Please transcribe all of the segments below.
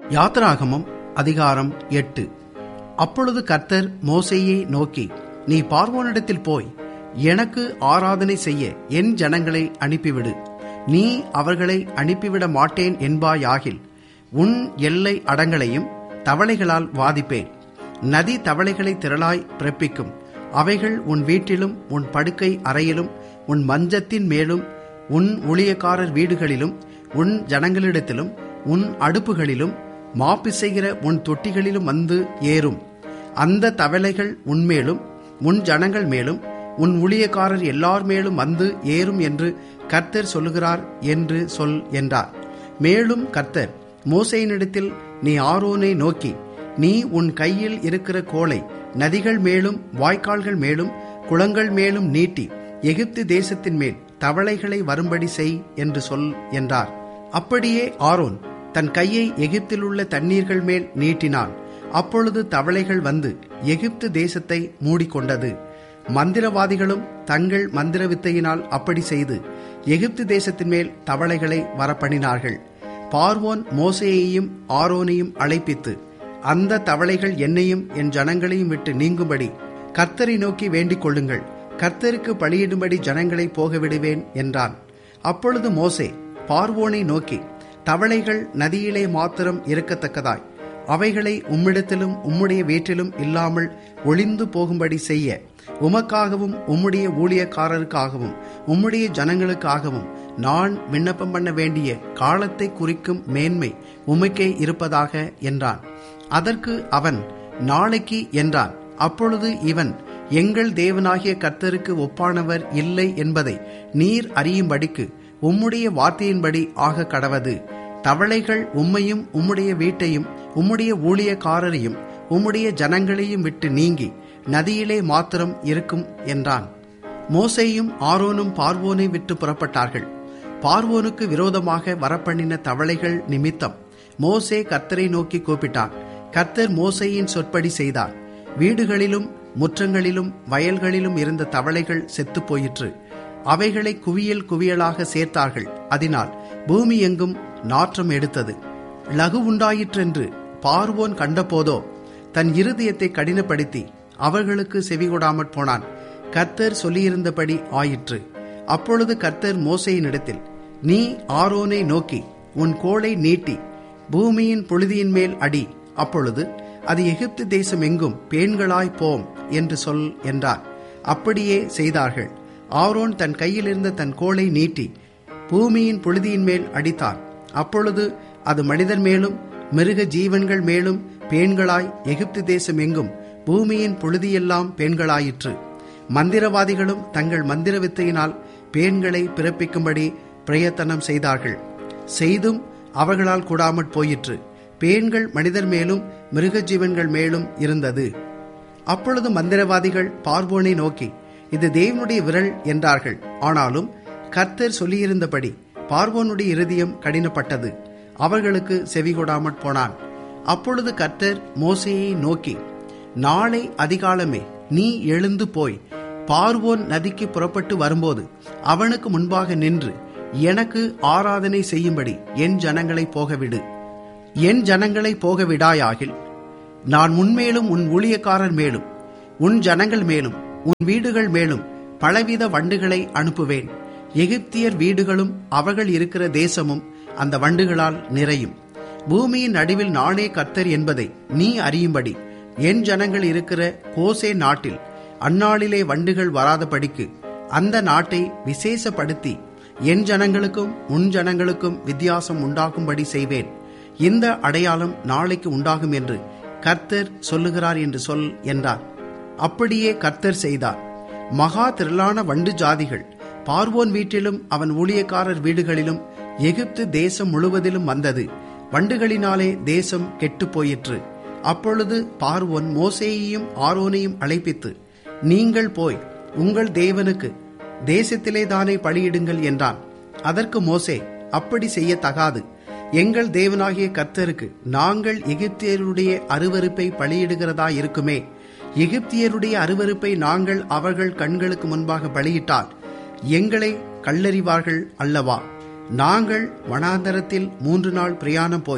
யாத்ராகமம் அதிகாரம் எட்டு அப்பொழுது கர்த்தர் மோசேயை நோக்கி நீ பார்வோனிடத்தில் போய் எனக்கு ஆராதனை செய்ய என் ஜனங்களை அனுப்பிவிடு நீ அவர்களை அனுப்பிவிட மாட்டேன் என்பாயாகில் உன் எல்லை அடங்களையும் தவளைகளால் வாதிப்பேன் நதி தவளைகளை திரளாய் பிறப்பிக்கும் அவைகள் உன் வீட்டிலும் உன் படுக்கை அறையிலும் உன் மஞ்சத்தின் மேலும் உன் ஊழியக்காரர் வீடுகளிலும் உன் ஜனங்களிடத்திலும் உன் அடுப்புகளிலும் மாப்பிசைகிற உன் தொட்டிகளிலும் வந்து ஏறும் அந்த தவளைகள் உன்மேலும் உன் ஜனங்கள் மேலும் உன் ஊழியக்காரர் எல்லார் மேலும் வந்து ஏறும் என்று கர்த்தர் சொல்லுகிறார் என்று சொல் என்றார் மேலும் கர்த்தர் மோசையினிடத்தில் நீ ஆரோனை நோக்கி நீ உன் கையில் இருக்கிற கோலை நதிகள் மேலும் வாய்க்கால்கள் மேலும் குளங்கள் மேலும் நீட்டி எகிப்து தேசத்தின் மேல் தவளைகளை வரும்படி செய் என்று சொல் என்றார் அப்படியே ஆரோன் தன் கையை எகிப்தில் உள்ள தண்ணீர்கள் மேல் நீட்டினான் அப்பொழுது தவளைகள் வந்து எகிப்து தேசத்தை மூடிக்கொண்டது மந்திரவாதிகளும் தங்கள் மந்திர வித்தையினால் அப்படி செய்து எகிப்து தேசத்தின் மேல் தவளைகளை வரப்பண்ணினார்கள் பார்வோன் மோசேயையும் ஆரோனையும் அழைப்பித்து அந்த தவளைகள் என்னையும் என் ஜனங்களையும் விட்டு நீங்கும்படி கர்த்தரை நோக்கி வேண்டிக் கொள்ளுங்கள் கர்த்தருக்கு பலியிடும்படி ஜனங்களை போக விடுவேன் என்றான் அப்பொழுது மோசே பார்வோனை நோக்கி தவளைகள் நதியிலே மாத்திரம் இருக்கத்தக்கதாய் அவைகளை உம்மிடத்திலும் உம்முடைய வீட்டிலும் இல்லாமல் ஒளிந்து போகும்படி செய்ய உமக்காகவும் உம்முடைய ஊழியக்காரருக்காகவும் உம்முடைய ஜனங்களுக்காகவும் நான் விண்ணப்பம் பண்ண வேண்டிய காலத்தை குறிக்கும் மேன்மை உமக்கே இருப்பதாக என்றான் அதற்கு அவன் நாளைக்கு என்றான் அப்பொழுது இவன் எங்கள் தேவனாகிய கர்த்தருக்கு ஒப்பானவர் இல்லை என்பதை நீர் அறியும்படிக்கு உம்முடைய வார்த்தையின்படி ஆக கடவது தவளைகள் உம்மையும் உம்முடைய வீட்டையும் உம்முடைய ஊழியக்காரரையும் உம்முடைய ஜனங்களையும் விட்டு நீங்கி நதியிலே மாத்திரம் இருக்கும் என்றான் மோசையும் ஆரோனும் பார்வோனை விட்டு புறப்பட்டார்கள் பார்வோனுக்கு விரோதமாக வரப்பண்ணின தவளைகள் நிமித்தம் மோசே கர்த்தரை நோக்கி கூப்பிட்டான் கர்த்தர் மோசையின் சொற்படி செய்தார் வீடுகளிலும் முற்றங்களிலும் வயல்களிலும் இருந்த தவளைகள் செத்து போயிற்று அவைகளை குவியல் குவியலாக சேர்த்தார்கள் அதனால் பூமி எங்கும் நாற்றம் எடுத்தது லகு உண்டாயிற்றென்று பார்வோன் கண்டபோதோ தன் இருதயத்தை கடினப்படுத்தி அவர்களுக்கு செவிகொடாமற் போனான் கர்த்தர் சொல்லியிருந்தபடி ஆயிற்று அப்பொழுது கர்த்தர் மோசையினிடத்தில் நீ ஆரோனை நோக்கி உன் கோளை நீட்டி பூமியின் புழுதியின் மேல் அடி அப்பொழுது அது எகிப்து தேசம் எங்கும் பேண்களாய் போம் என்று சொல் என்றார் அப்படியே செய்தார்கள் ஆரோன் தன் கையில் இருந்த தன் கோளை நீட்டி பூமியின் புழுதியின் மேல் அடித்தான் அப்பொழுது அது மனிதன் மேலும் மிருக ஜீவன்கள் மேலும் பேண்களாய் எகிப்து தேசம் எங்கும் பூமியின் புழுதியெல்லாம் பேண்களாயிற்று மந்திரவாதிகளும் தங்கள் மந்திர வித்தையினால் பேண்களை பிறப்பிக்கும்படி பிரயத்தனம் செய்தார்கள் செய்தும் அவர்களால் கூடாமற் போயிற்று பேண்கள் மனிதர் மேலும் மிருக ஜீவன்கள் மேலும் இருந்தது அப்பொழுது மந்திரவாதிகள் பார்வோனை நோக்கி இது தேவனுடைய விரல் என்றார்கள் ஆனாலும் கர்த்தர் சொல்லியிருந்தபடி பார்வோனுடைய இருதயம் கடினப்பட்டது அவர்களுக்கு செவிகொடாமற் போனான் அப்பொழுது கர்த்தர் மோசையை நோக்கி நாளை அதிகாலமே நீ எழுந்து போய் பார்வோன் நதிக்கு புறப்பட்டு வரும்போது அவனுக்கு முன்பாக நின்று எனக்கு ஆராதனை செய்யும்படி என் ஜனங்களை போகவிடு என் ஜனங்களை போகவிடாயாகில் நான் உன்மேலும் உன் ஊழியக்காரர் மேலும் உன் ஜனங்கள் மேலும் உன் வீடுகள் மேலும் பலவித வண்டுகளை அனுப்புவேன் எகிப்தியர் வீடுகளும் அவர்கள் இருக்கிற தேசமும் அந்த வண்டுகளால் நிறையும் பூமியின் நடுவில் நானே கர்த்தர் என்பதை நீ அறியும்படி என் ஜனங்கள் இருக்கிற கோசே நாட்டில் அந்நாளிலே வண்டுகள் வராதபடிக்கு அந்த நாட்டை விசேஷப்படுத்தி என் ஜனங்களுக்கும் உன் ஜனங்களுக்கும் வித்தியாசம் உண்டாகும்படி செய்வேன் இந்த அடையாளம் நாளைக்கு உண்டாகும் என்று கர்த்தர் சொல்லுகிறார் என்று சொல் என்றார் அப்படியே கர்த்தர் செய்தார் மகா திரளான வண்டு ஜாதிகள் பார்வோன் வீட்டிலும் அவன் ஊழியக்காரர் வீடுகளிலும் எகிப்து தேசம் முழுவதிலும் வந்தது வண்டுகளினாலே தேசம் கெட்டு போயிற்று அப்பொழுது பார்வோன் மோசேயையும் ஆரோனையும் அழைப்பித்து நீங்கள் போய் உங்கள் தேவனுக்கு தேசத்திலே தானே பலியிடுங்கள் என்றான் அதற்கு மோசே அப்படி செய்யத்தகாது எங்கள் தேவனாகிய கர்த்தருக்கு நாங்கள் எகிப்தியருடைய அருவருப்பை பலியிடுகிறதா இருக்குமே எகிப்தியருடைய அருவருப்பை நாங்கள் அவர்கள் கண்களுக்கு முன்பாக பலியிட்டால் எங்களை கல்லறிவார்கள் அல்லவா நாங்கள் வனாந்தரத்தில் மூன்று நாள் பிரயாணம் போய்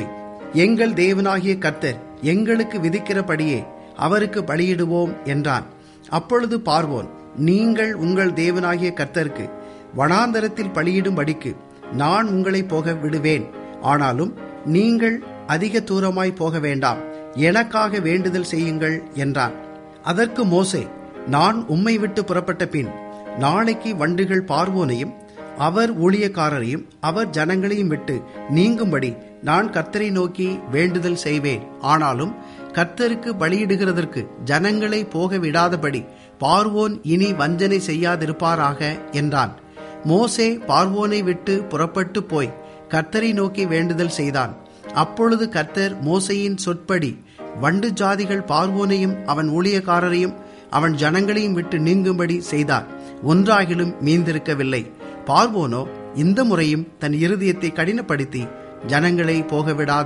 எங்கள் தேவனாகிய கர்த்தர் எங்களுக்கு விதிக்கிறபடியே அவருக்கு பலியிடுவோம் என்றான் அப்பொழுது பார்வோன் நீங்கள் உங்கள் தேவனாகிய கர்த்தருக்கு வனாந்தரத்தில் பலியிடும்படிக்கு நான் உங்களை போக விடுவேன் ஆனாலும் நீங்கள் அதிக தூரமாய் போக வேண்டாம் எனக்காக வேண்டுதல் செய்யுங்கள் என்றான் அதற்கு மோசே நான் உம்மை விட்டு புறப்பட்ட பின் நாளைக்கு வண்டுகள் பார்வோனையும் அவர் ஊழியக்காரரையும் அவர் ஜனங்களையும் விட்டு நீங்கும்படி நான் கர்த்தரை நோக்கி வேண்டுதல் செய்வேன் ஆனாலும் கர்த்தருக்கு பலியிடுகிறதற்கு ஜனங்களை போக விடாதபடி பார்வோன் இனி வஞ்சனை செய்யாதிருப்பாராக என்றான் மோசே பார்வோனை விட்டு புறப்பட்டு போய் கர்த்தரை நோக்கி வேண்டுதல் செய்தான் அப்பொழுது கர்த்தர் மோசையின் சொற்படி வண்டு ஜாதிகள் பார்வோனையும் அவன் ஊழியக்காரரையும் அவன் ஜனங்களையும் விட்டு நீங்கும்படி செய்தார் ஒன்றாகிலும் மீந்திருக்கவில்லை பார்வோனோ இந்த முறையும் தன் இருதயத்தை கடினப்படுத்தி ஜனங்களை போகவிடாது